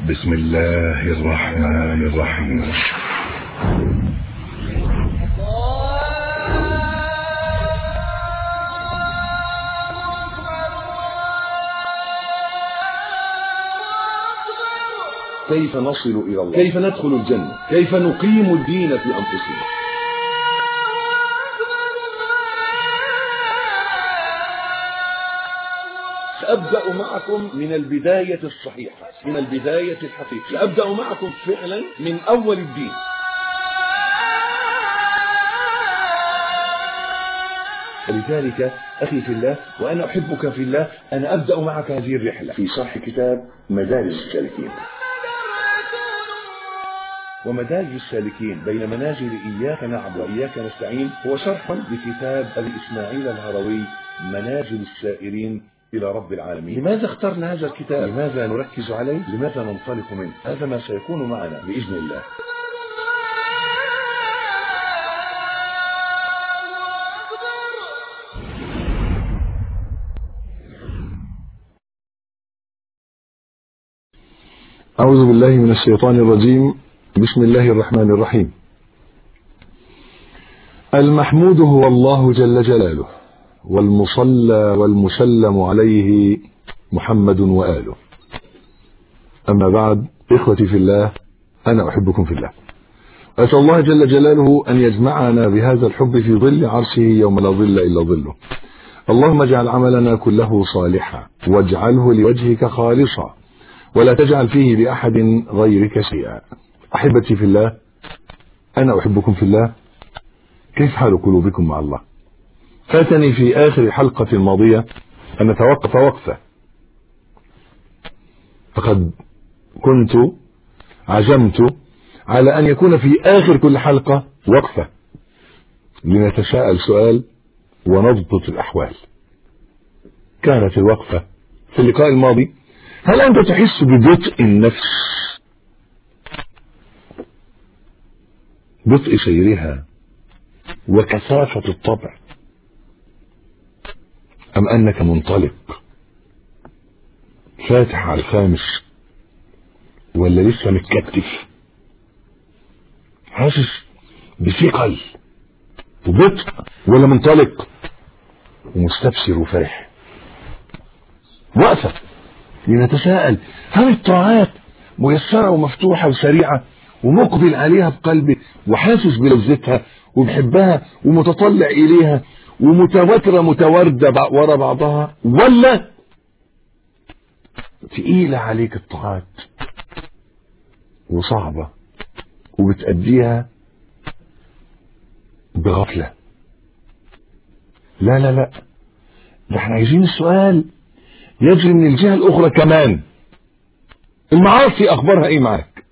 بسم الله الرحمن الرحيم كيف نصل إلى الله كيف ندخل الجنة كيف نقيم الدين في أنفسنا سأبدأ معكم من البداية الصحيحة من البداية الحقيقية سأبدأ معكم فعلا من أول الدين لذلك أخي في الله وأنا أحبك في الله أنا أبدأ معك هذه الرحلة في شرح كتاب مدارج السالكين ومدارج السالكين بين منازل إياك نعبد وإياك نستعين هو شرح لكتاب أبي إسماعيل الهروي منازل السائرين إلى رب العالمين لماذا اخترنا هذا الكتاب لماذا نركز عليه لماذا ننطلق منه هذا ما سيكون معنا بإذن الله أعوذ بالله من الشيطان الرجيم بسم الله الرحمن الرحيم المحمود هو الله جل جلاله والمصلى والمسلم عليه محمد وآله أما بعد إخوتي في الله أنا أحبكم في الله أسأل الله جل جلاله أن يجمعنا بهذا الحب في ظل عرشه يوم لا ظل إلا ظله اللهم اجعل عملنا كله صالحا واجعله لوجهك خالصا ولا تجعل فيه لأحد غيرك شيئا أحبتي في الله أنا أحبكم في الله كيف حال قلوبكم مع الله فاتني في آخر الحلقة الماضية أن نتوقف وقفة فقد كنت عزمت على أن يكون في آخر كل حلقة وقفة لنتساءل سؤال ونضبط الأحوال كانت الوقفة في اللقاء الماضي هل أنت تحس ببطء النفس بطء سيرها وكثافة الطبع أم أنك منطلق فاتح على الخامس ولا لسه متكتف حاسس بثقل وبطء ولا منطلق ومستبشر وفرح وقفة لنتساءل هل الطاعات ميسرة ومفتوحة وسريعة ومقبل عليها بقلبه وحاسس بلذتها وبحبها ومتطلع إليها ومتواترة متواردة ورا بعضها ولا تقيلة عليك الطاعات وصعبة وبتأديها بغفلة لا لا لا ده احنا عايزين السؤال يجري من الجهة الأخرى كمان المعاصي أخبارها إيه معاك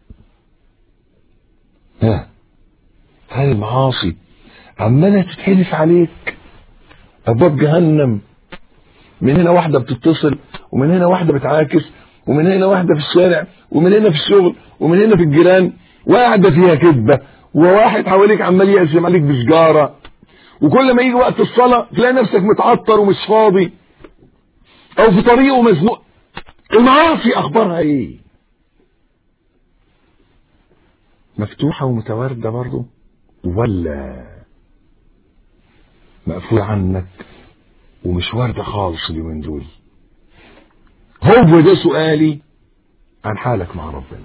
ها هل المعاصي عمالة تتحلف عليك أبواب جهنم من هنا واحدة بتتصل ومن هنا واحدة بتعاكس ومن هنا واحدة في الشارع ومن هنا في الشغل ومن هنا في الجيران وقاعدة فيها كذبة وواحد حواليك عمال يقسم عليك بسجارة وكل ما يجي وقت الصلاة تلاقي نفسك متعطر ومش فاضي او في طريقه مزنوق المعاصي اخبارها ايه مفتوحة ومتواردة برضه ولا مقفول عنك ومش واردة خالص اليومين دول هو ده سؤالي عن حالك مع ربنا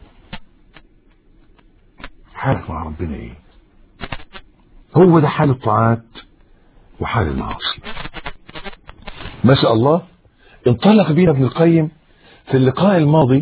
حالك مع ربنا ايه هو ده حال الطاعات وحال المعاصي ما شاء الله انطلق بينا ابن القيم في اللقاء الماضي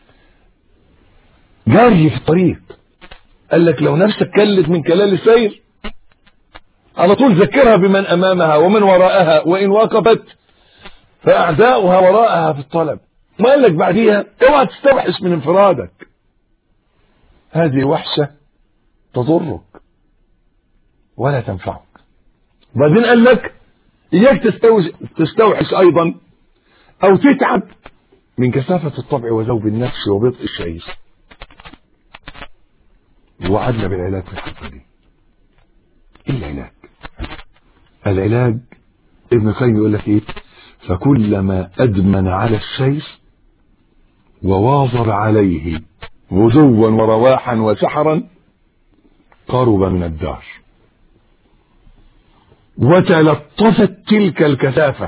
جاري في الطريق قال لك لو نفسك كلت من كلال السير على طول ذكرها بمن امامها ومن وراءها وان وقفت فاعداؤها وراءها في الطلب ما قال لك بعديها اوعى تستوحش من انفرادك هذه وحشة تضرك ولا تنفعك وبعدين قال لك اياك تستوحش ايضا او تتعب من كثافة الطبع وذوب النفس وبطء الشعير وعدنا بالعلاج في الحلقة دي ايه العلاج العلاج ابن القيم يقول لك ايه فكلما ادمن على السير وواظب عليه غدوا ورواحا وسحرا قرب من الدار وتلطفت تلك الكثافة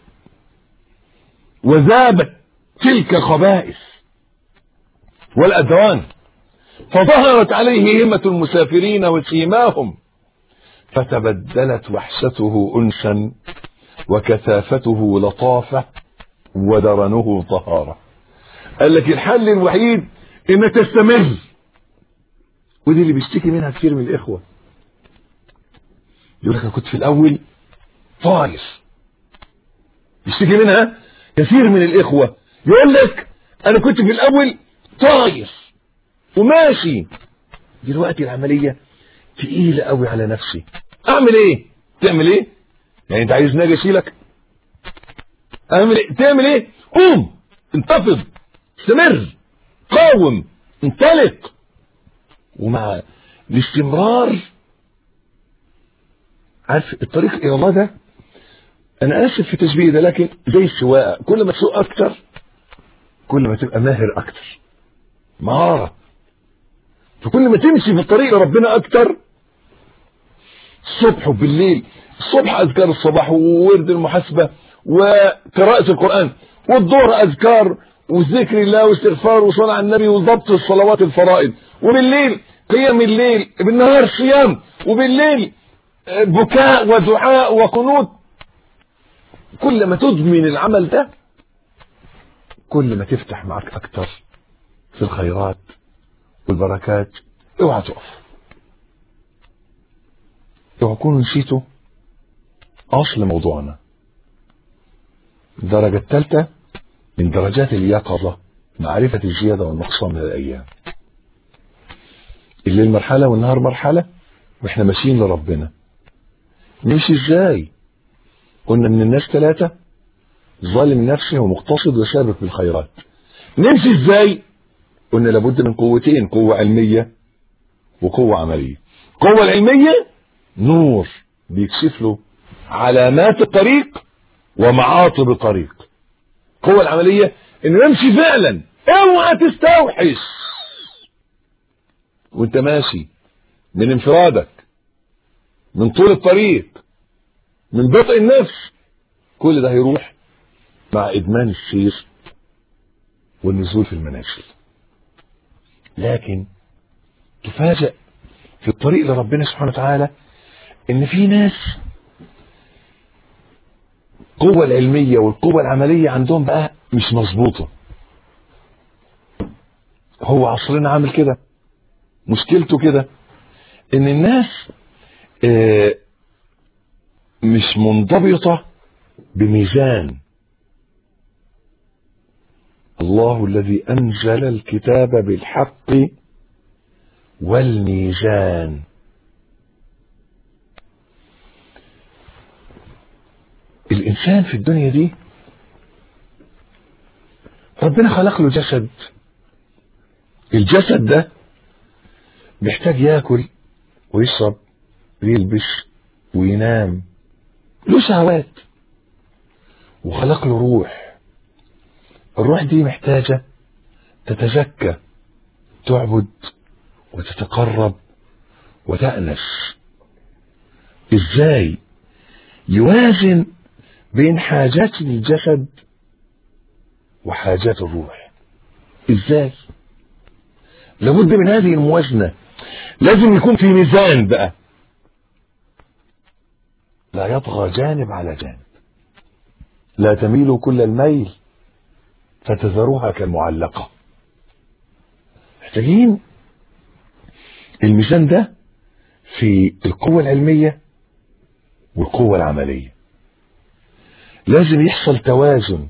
وذابت تلك الخبائث والأدوان فظهرت عليه همة المسافرين وسيماهم فتبدلت وحشته أنسا وكثافته لطافة ودرنه طهارة قال لك الحل الوحيد انك تستمر ودي اللي بيشتكي منها كثير من الاخوة يقول لك انا كنت في الاول طاير يشتكي منها كثير من الاخوة يقول لك انا كنت في الاول طاير وماشي دلوقتي العملية تقيلة قوي على نفسي اعمل ايه تعمل ايه يعني انت عايز ناجي اشيلك اعمل ايه تعمل ايه قوم انتفض استمر قاوم انطلق ومع الاستمرار عارف الطريق الى الله ده انا اسف في التشبيه ده لكن زي السواقه كل ما تسوق اكتر كل ما تبقى ماهر اكتر مهاره فكل ما تمشي في الطريق لربنا اكتر الصبح وبالليل الصبح اذكار الصباح وورد المحاسبه وقراءه القران والظهر اذكار وذكر الله واستغفار وصلاة على النبي وضبط الصلوات الفرائض وبالليل قيام الليل بالنهار صيام وبالليل بكاء ودعاء وقنوت كل ما تدمن العمل ده كل ما تفتح معك اكتر في الخيرات والبركات اوعى تقف اوعى تكونوا نسيتوا اصل موضوعنا الدرجة الثالثة من درجات اليقظة معرفة الزيادة والنقصان من الأيام الليل مرحلة والنهار مرحلة واحنا ماشيين لربنا نمشي ازاي قلنا من الناس ثلاثة ظالم نفسه ومقتصد وسابق بالخيرات نمشي ازاي قلنا لابد من قوتين قوة علمية وقوة عملية القوة العلمية نور بيكشف له علامات الطريق ومعاطب الطريق القوة العملية انه يمشي فعلا اوعى تستوحش وانت ماشي من انفرادك من طول الطريق من بطء النفس كل ده هيروح مع ادمان السير والنزول في المنازل لكن تفاجأ في الطريق لربنا سبحانه وتعالى ان في ناس القوة العلمية والقوة العملية عندهم بقى مش مظبوطة هو عصرنا عامل كده مشكلته كده ان الناس آه مش منضبطة بميزان الله الذي أنزل الكتاب بالحق والميزان الإنسان في الدنيا دي ربنا خلق له جسد الجسد ده محتاج ياكل ويشرب ويلبس وينام له شهوات وخلق له روح الروح دي محتاجة تتزكى تعبد وتتقرب وتأنس ازاي يوازن بين حاجات الجسد وحاجات الروح ازاي لابد من هذه الموازنة لازم يكون في ميزان بقى لا يطغى جانب على جانب لا تميل كل الميل فتذروها كالمعلقة محتاجين الميزان ده في القوة العلمية والقوة العملية لازم يحصل توازن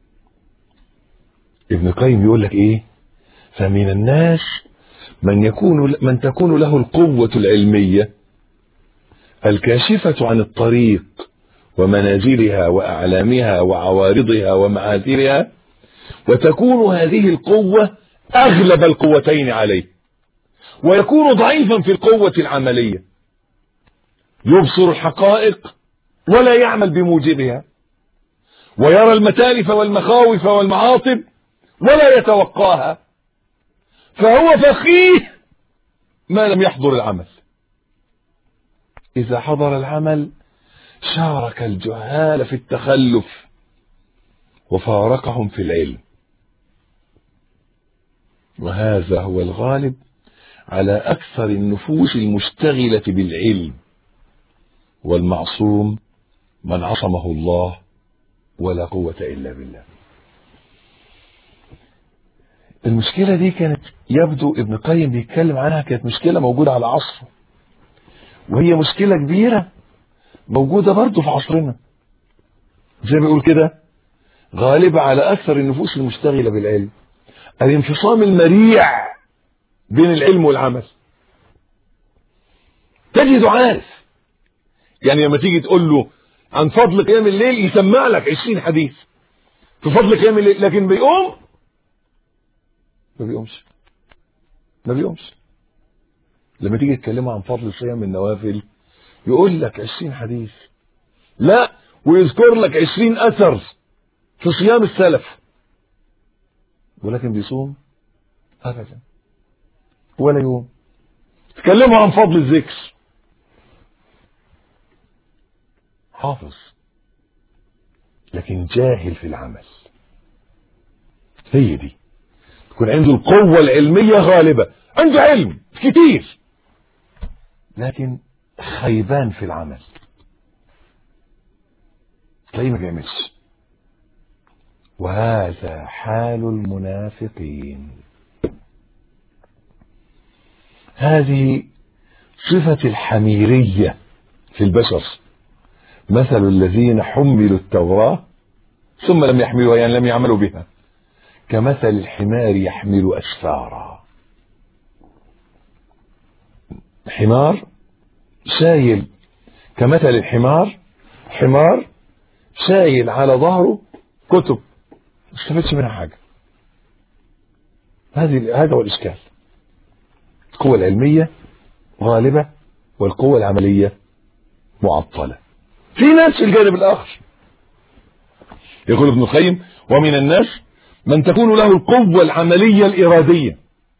ابن القيم يقول لك ايه فمن الناس من يكون من تكون له القوة العلمية الكاشفة عن الطريق ومنازلها وأعلامها وعوارضها ومعاذيرها وتكون هذه القوة أغلب القوتين عليه ويكون ضعيفا في القوة العملية يبصر الحقائق ولا يعمل بموجبها ويرى المتالف والمخاوف والمعاطب ولا يتوقاها فهو فقيه ما لم يحضر العمل إذا حضر العمل شارك الجهال في التخلف وفارقهم في العلم وهذا هو الغالب على أكثر النفوس المشتغلة بالعلم والمعصوم من عصمه الله ولا قوة إلا بالله المشكلة دي كانت يبدو ابن القيم بيتكلم عنها كانت مشكلة موجودة على عصره وهي مشكلة كبيرة موجودة برضه في عصرنا زي ما يقول كده غالبة على أكثر النفوس المشتغلة بالعلم الانفصام المريع بين العلم والعمل تجد عارف يعني لما تيجي تقول له عن فضل قيام الليل يسمع لك 20 حديث في فضل قيام الليل لكن بيقوم ما بيقومش ما بيقومش لما تيجي تكلمه عن فضل صيام النوافل يقول لك 20 حديث لا ويذكر لك 20 اثر في صيام السلف ولكن بيصوم ابدا ولا يوم تكلموا عن فضل الذكر حافظ لكن جاهل في العمل هي دي يكون عنده القوة العلمية غالبة عنده علم كتير لكن خيبان في العمل تلاقيه ما بيعملش وهذا حال المنافقين هذه صفة الحميرية في البشر مثل الذين حملوا التوراة ثم لم يحملوها يعني لم يعملوا بها كمثل الحمار يحمل أسفارا حمار شايل كمثل الحمار حمار شايل على ظهره كتب ما استفدش منها حاجة هذه هذا هو الإشكال القوة العلمية غالبة والقوة العملية معطلة في ناس في الجانب الآخر يقول ابن القيم ومن الناس من تكون له القوة العملية الإرادية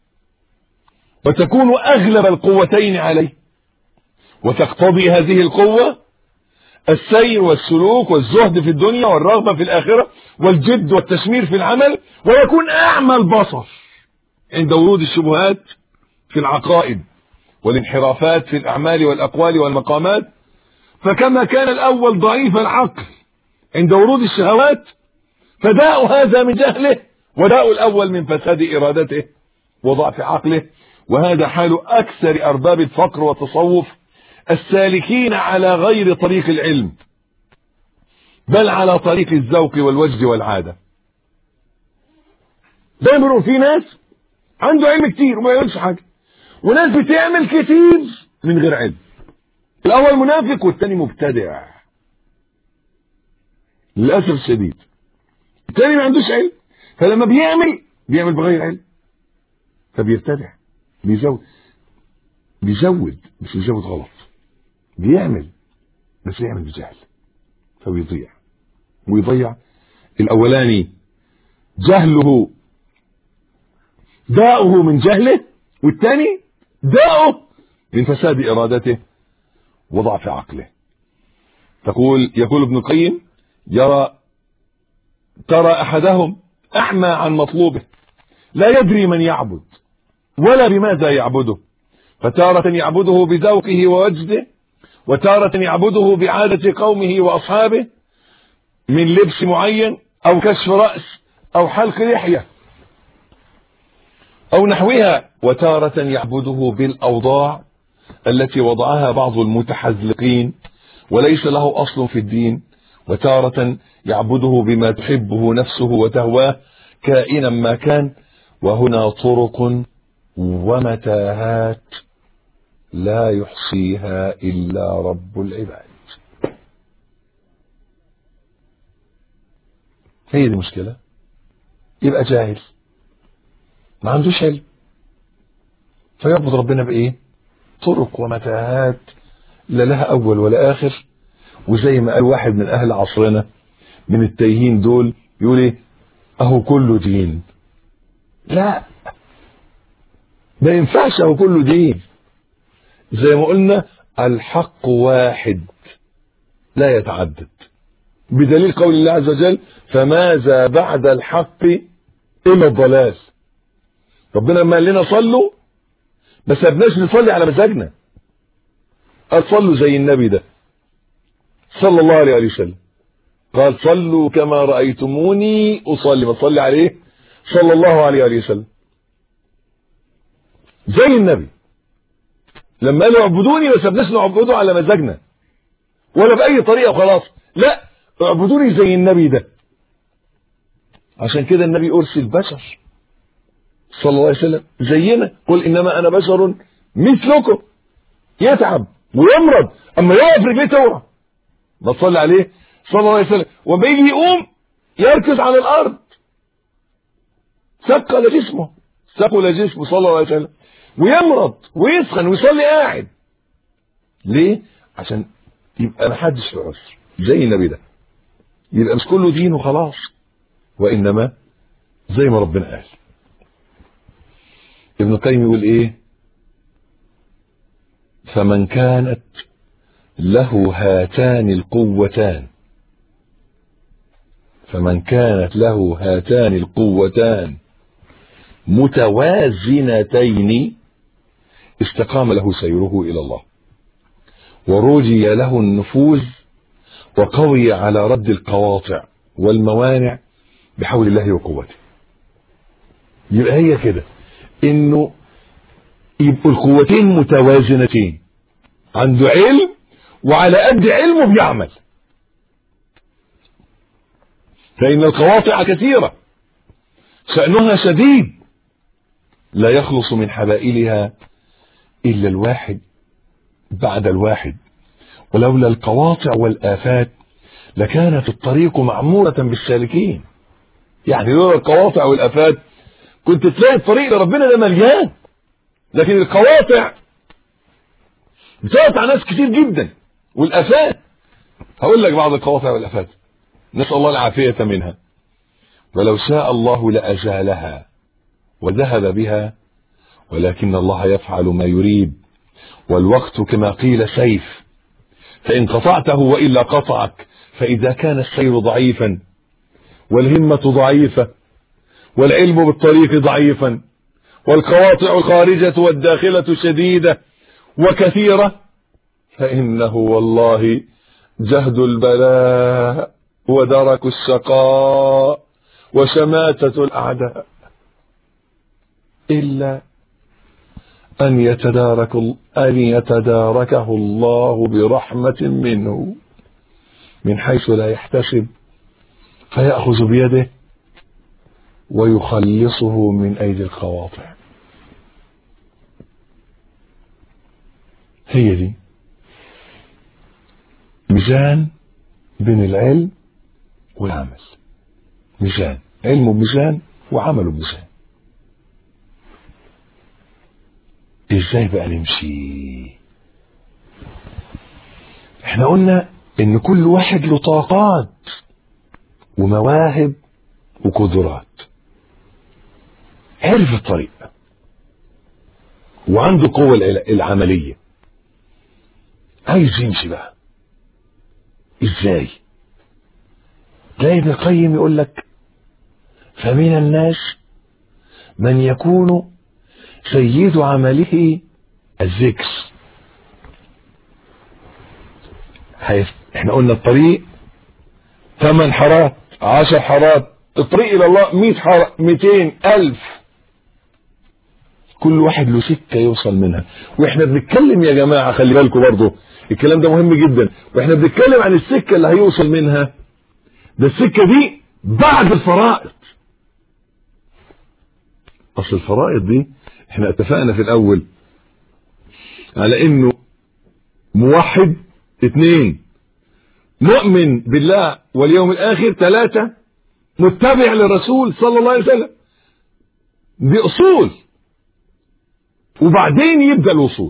وتكون أغلب القوتين عليه وتقتضي هذه القوة السير والسلوك والزهد في الدنيا والرغبة في الآخرة والجد والتشمير في العمل ويكون أعمى البصر عند ورود الشبهات في العقائد والانحرافات في الأعمال والأقوال والمقامات فكما كان الأول ضعيف العقل عند ورود الشهوات فداء هذا من جهله وداء الأول من فساد إرادته وضعف عقله وهذا حال أكثر أرباب الفقر والتصوف السالكين على غير طريق العلم بل على طريق الذوق والوجد والعادة دايما في ناس عنده علم كتير وما يعملش حاجة وناس بتعمل كتير من غير علم الأول منافق والتاني مبتدع للأسف الشديد التاني ما عندوش علم فلما بيعمل بيعمل بغير علم فبيبتدع بيزود بيزود بس بيزود غلط بيعمل بس يعمل بجهل فبيضيع ويضيع الأولاني جهله داؤه من جهله والثاني داؤه من فساد إرادته وضعف عقله تقول يقول ابن القيم يرى ترى أحدهم أعمى عن مطلوبه لا يدري من يعبد ولا بماذا يعبده فتارة يعبده بذوقه ووجده وتارة يعبده بعادة قومه وأصحابه من لبس معين أو كشف رأس أو حلق لحية أو نحوها وتارة يعبده بالأوضاع التي وضعها بعض المتحزلقين وليس له أصل في الدين وتارة يعبده بما تحبه نفسه وتهواه كائنا ما كان وهنا طرق ومتاهات لا يحصيها إلا رب العباد هي دي المشكلة يبقى جاهل ما عندوش علم فيعبد ربنا بإيه طرق ومتاهات لا لها أول ولا آخر وزي ما قال واحد من أهل عصرنا من التايهين دول يقول إيه أهو كله دين لا ما ينفعش هو كله دين زي ما قلنا الحق واحد لا يتعدد بدليل قول الله عز وجل فماذا بعد الحق الا الضلال ربنا لما قال لنا صلوا ما سابناش نصلي على مزاجنا قال صلوا زي النبي ده صلى الله عليه وسلم قال صلوا كما رأيتموني أصلي ما تصلي عليه صلى الله عليه وسلم زي النبي لما قالوا اعبدوني ما سابناش نعبده على مزاجنا ولا بأي طريقة وخلاص لا اعبدوني زي النبي ده عشان كده النبي أرسل بشر صلى الله عليه وسلم زينا قل إنما أنا بشر مثلكم يتعب ويمرض أما يقف رجليه تورع ما تصلي عليه صلى الله عليه وسلم وما يجي يقوم يركز على الأرض ثقل جسمه ثقل جسمه صلى الله عليه وسلم ويمرض ويسخن ويصلي قاعد ليه؟ عشان يبقى ما حدش في عسر زي النبي ده يبقى مش كله دين وخلاص وإنما زي ما ربنا قال ابن القيم يقول ايه فمن كانت له هاتان القوتان فمن كانت له هاتان القوتان متوازنتين استقام له سيره الى الله ورجي له النفوذ وقوي على رد القواطع والموانع بحول الله وقوته يبقى هي كده انه يبقوا القوتين متوازنتين عنده علم وعلى قد علمه بيعمل فإن القواطع كثيرة شأنها شديد لا يخلص من حبائلها إلا الواحد بعد الواحد ولولا القواطع والآفات لكانت الطريق معمورة بالسالكين يعني لولا القواطع والآفات كنت تلاقي الطريق لربنا ده مليان لكن القواطع بتقطع ناس كتير جدا والآفات هقول لك بعض القواطع والآفات نسأل الله العافية منها ولو شاء الله لأزالها وذهب بها ولكن الله يفعل ما يريد والوقت كما قيل سيف فإن قطعته وإلا قطعك فإذا كان السير ضعيفا والهمة ضعيفة والعلم بالطريق ضعيفا والقواطع الخارجة والداخلة شديدة وكثيرة فإنه والله جهد البلاء ودرك الشقاء وشماتة الأعداء إلا أن يتدارك أن يتداركه الله برحمة منه من حيث لا يحتسب فيأخذ بيده ويخلصه من أيدي القواطع هي دي ميزان بين العلم والعمل ميزان علمه بميزان وعمله بميزان ازاي بقى نمشي احنا قلنا ان كل واحد له طاقات ومواهب وقدرات عرف الطريق وعنده قوة العملية عايز يمشي بقى ازاي تلاقي ابن القيم يقول لك فمن الناس من يكون سيد عمله الذكر احنا قلنا الطريق ثمان حارات عشر حارات الطريق الى الله مئة حارة مئتين الف كل واحد له سكة يوصل منها واحنا بنتكلم يا جماعة خلي بالكم برضه الكلام ده مهم جدا واحنا بنتكلم عن السكة اللي هيوصل منها ده السكة دي بعد الفرائض اصل الفرائض دي احنا اتفقنا في الاول على انه موحد اثنين مؤمن بالله واليوم الاخر ثلاثة متبع للرسول صلى الله عليه وسلم دي اصول وبعدين يبدأ الوصول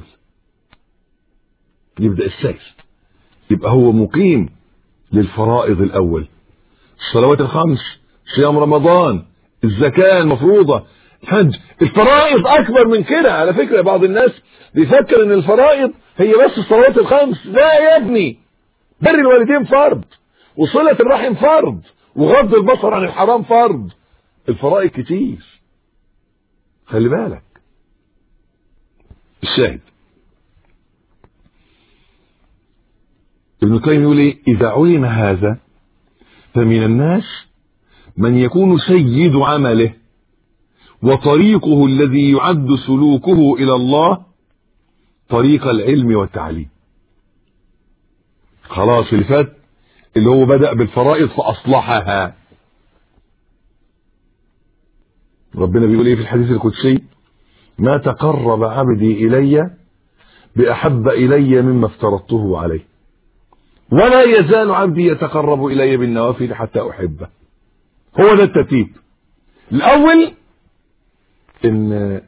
يبدأ السير يبقى هو مقيم للفرائض الاول الصلوات الخمس صيام رمضان الزكاة المفروضة الحج الفرائض اكبر من كده على فكره بعض الناس بيفكر ان الفرائض هي بس الصلوات الخمس لا يا ابني بر الوالدين فرض وصله الرحم فرض وغض البصر عن الحرام فرض الفرائض كتير خلي بالك الشاهد ابن القيم يقول ايه اذا علم هذا فمن الناس من يكون سيد عمله وطريقه الذي يعد سلوكه الى الله طريق العلم والتعليم خلاص اللي فات اللي هو بدأ بالفرائض فأصلحها ربنا بيقول ايه في الحديث القدسي ما تقرب عبدي إلي بأحب إلي مما افترضته عليه ولا يزال عبدي يتقرب إلي بالنوافل حتى أحبه هو ده الترتيب الأول إن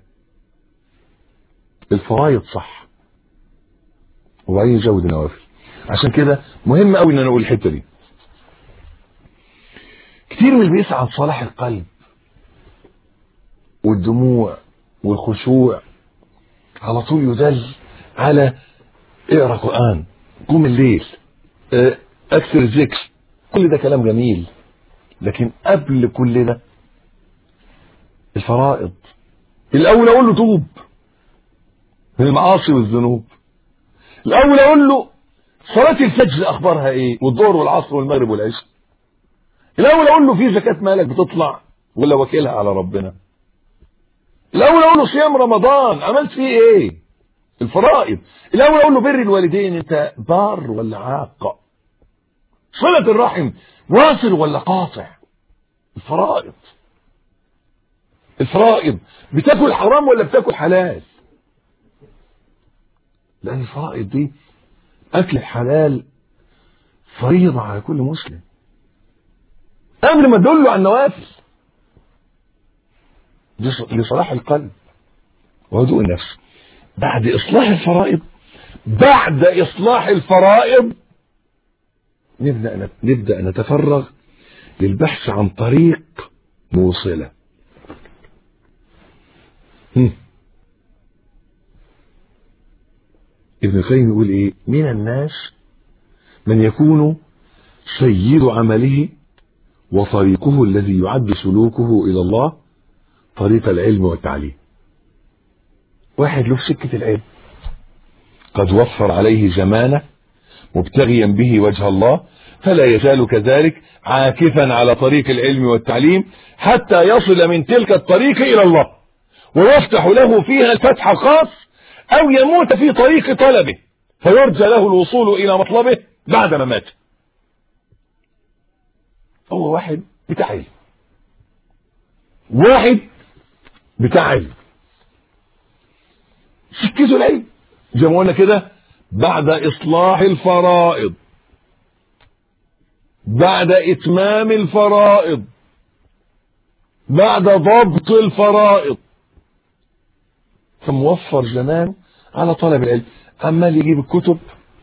الفرائض صح وبعدين يزود النوافل عشان كده مهم قوي ان انا اقول الحته دي كتير من اللي بيسعى عن صلاح القلب والدموع والخشوع على طول يدل على اقرا قران قوم الليل اه، اكثر الذكر كل ده كلام جميل لكن قبل كل ده الفرائض الاول اقول له توب من المعاصي والذنوب الاول اقول له صلاة الفجر اخبارها ايه والظهر والعصر والمغرب والعشاء الاول اقول له في زكاة مالك بتطلع ولا وكيلها على ربنا الاول اقول له صيام رمضان عملت فيه ايه الفرائض الاول اقول له بر الوالدين انت بار ولا عاق صلة الرحم واصل ولا قاطع الفرائض الفرائض بتاكل حرام ولا بتاكل حلال لان الفرائض دي اكل الحلال فريضة على كل مسلم قبل ما تدله على النوافل دي ص- لصلاح القلب وهدوء النفس بعد اصلاح الفرائض بعد اصلاح الفرائض نبدا نت- نبدا نتفرغ للبحث عن طريق موصله هم. ابن القيم يقول ايه من الناس من يكون سيد عمله وطريقه الذي يعد سلوكه الى الله طريق العلم والتعليم واحد له في سكة العلم قد وفر عليه زمانه مبتغيا به وجه الله فلا يزال كذلك عاكفا على طريق العلم والتعليم حتى يصل من تلك الطريق الى الله ويفتح له فيها الفتح الخاص او يموت في طريق طلبه فيرجى له الوصول الى مطلبه بعد ما مات هو واحد بتاع علم واحد بتاع علم سكته العلم زي ما قلنا كده بعد اصلاح الفرائض بعد اتمام الفرائض بعد ضبط الفرائض فموفر زمان على طلب العلم عمال يجيب الكتب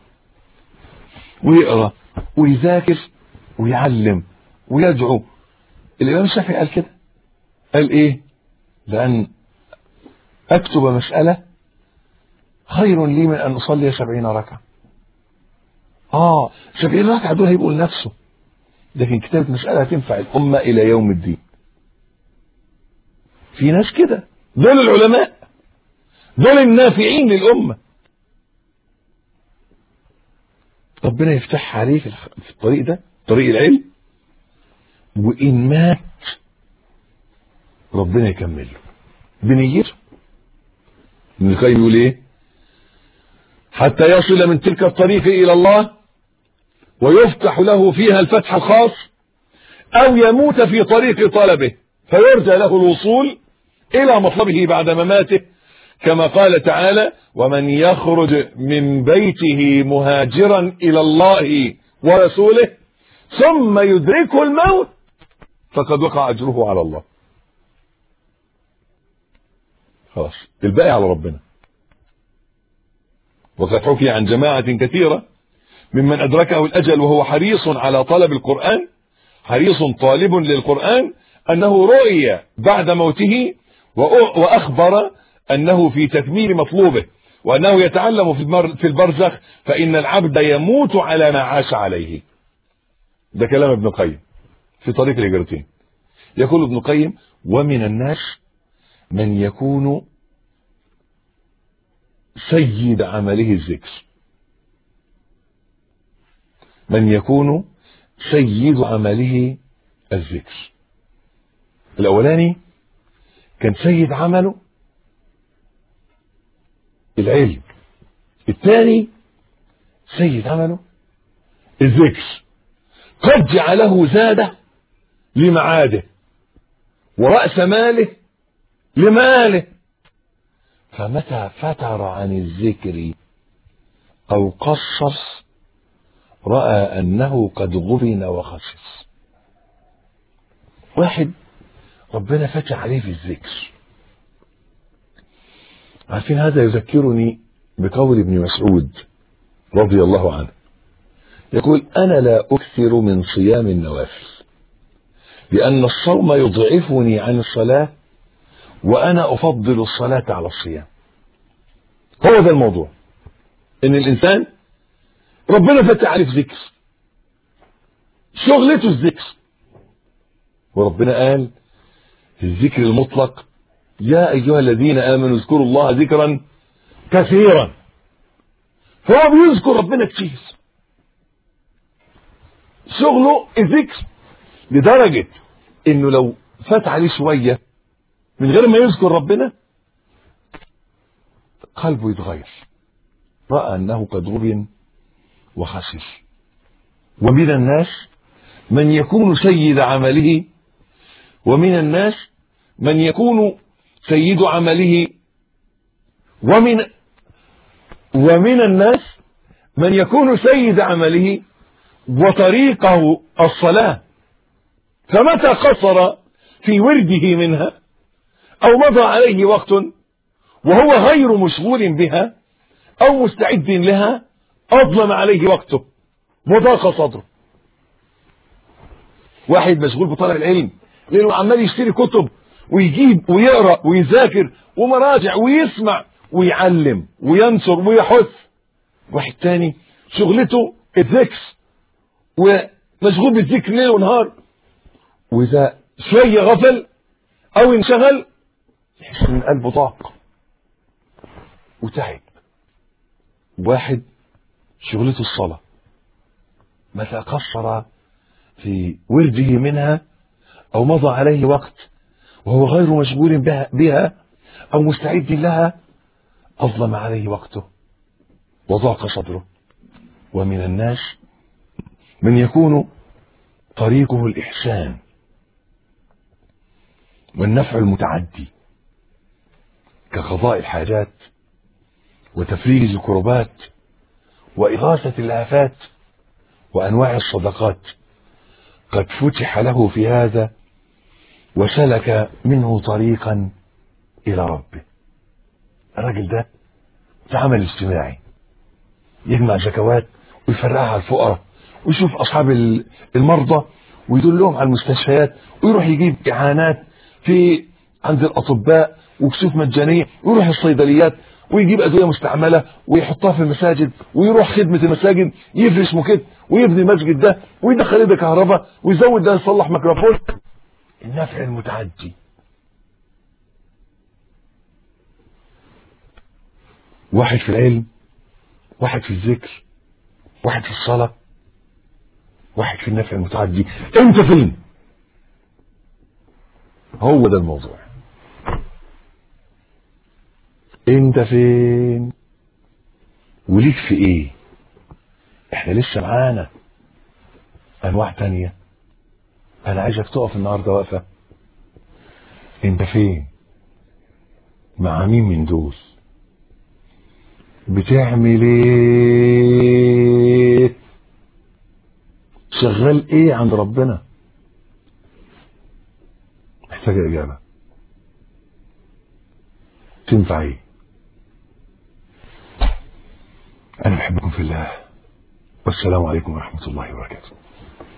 ويقرا ويذاكر ويعلم ويدعو الامام الشافعي قال كده قال ايه لان اكتب مساله خير لي من ان اصلي سبعين ركعه اه سبعين ركعه دول هيبقوا لنفسه لكن كتابه مساله هتنفع الامه الى يوم الدين في ناس كده دول العلماء دول النافعين للامه ربنا يفتح عليه في الخ- في الطريق ده طريق العلم وإن مات ربنا يكمل له بنيته ابن القيم يقول ايه حتى يصل من تلك الطريق الى الله ويفتح له فيها الفتح الخاص او يموت في طريق طلبه فيرجى له الوصول الى مطلبه بعد مماته كما قال تعالى ومن يخرج من بيته مهاجرا الى الله ورسوله ثم يدركه الموت فقد وقع اجره على الله خلاص الباقي على ربنا وقد حكي عن جماعة كثيرة ممن أدركه الأجل وهو حريص على طلب القرآن حريص طالب للقرآن أنه رؤي بعد موته وأ- وأخبر أنه في تكميل مطلوبه وأنه يتعلم في المر- في البرزخ فإن العبد يموت على ما عاش عليه ده كلام ابن القيم في طريق الهجرتين يقول ابن القيم ومن الناس من يكون سيد عمله الذكر من يكون سيد عمله الذكر الاولاني كان سيد عمله العلم الثاني سيد عمله الذكر قد جعله زاده لمعاده ورأس ماله لماله فمتى فتر عن الذكر أو قصص رأى أنه قد غبن وخسس واحد ربنا فتح عليه في الذكر عارفين هذا يذكرني بقول ابن مسعود رضي الله عنه يقول أنا لا أكثر من صيام النوافل لأن الصوم يضعفني عن الصلاة وأنا أفضل الصلاة على الصيام هو ده الموضوع إن الإنسان ربنا فتح عليه في ذكر شغلته الذكر وربنا قال في الذكر المطلق يا أيها الذين آمنوا اذكروا الله ذكرا كثيرا فهو بيذكر ربنا كتير شغله الذكر لدرجة انه لو فات عليه شوية من غير ما يذكر ربنا قلبه يتغير رأى انه قد غبن وخسر ومن الناس من يكون سيد عمله ومن الناس من يكون سيد عمله ومن ومن الناس من يكون سيد عمله وطريقه الصلاة فمتى قصر في ورده منها أو مضى عليه وقت وهو غير مشغول بها أو مستعد لها أظلم عليه وقته وضاق صدره واحد مشغول بطلب العلم لأنه عمال يشتري كتب ويجيب ويقرأ ويذاكر ومراجع ويسمع ويعلم وينصر ويحث واحد تاني شغلته الذكر ومشغول بالذكر ليل ونهار وإذا شوية غفل أو انشغل يحس إن قلبه ضاق وتعب واحد شغلته الصلاة متى قصر في ورده منها أو مضى عليه وقت وهو غير مشغول بها, بها أو مستعد لها أظلم عليه وقته وضاق صدره ومن الناس من يكون طريقه الإحسان والنفع المتعدي كقضاء الحاجات وتفريج الكربات وإغاثة الآفات وأنواع الصدقات قد فتح له في هذا وسلك منه طريقا إلى ربه الراجل ده في عمل اجتماعي يجمع زكوات ويفرقها على الفقراء ويشوف أصحاب المرضى ويدلهم على المستشفيات ويروح يجيب إعانات في عند الأطباء وكسوف مجانية ويروح الصيدليات ويجيب أدوية مستعملة ويحطها في المساجد ويروح خدمة المساجد يفرش موكيت ويبني المسجد ده ويدخل ده كهرباء ويزود ده يصلح ميكروفون النفع المتعدي واحد في العلم واحد في الذكر واحد في الصلاة واحد في النفع المتعدي انت فين هو ده الموضوع انت فين وليك في ايه احنا لسه معانا انواع تانية انا عايزك تقف النهارده واقفه انت فين مع مين من دول بتعمل ايه شغال ايه عند ربنا محتاجة اجابة تنفع ايه انا بحبكم في الله والسلام عليكم ورحمة الله وبركاته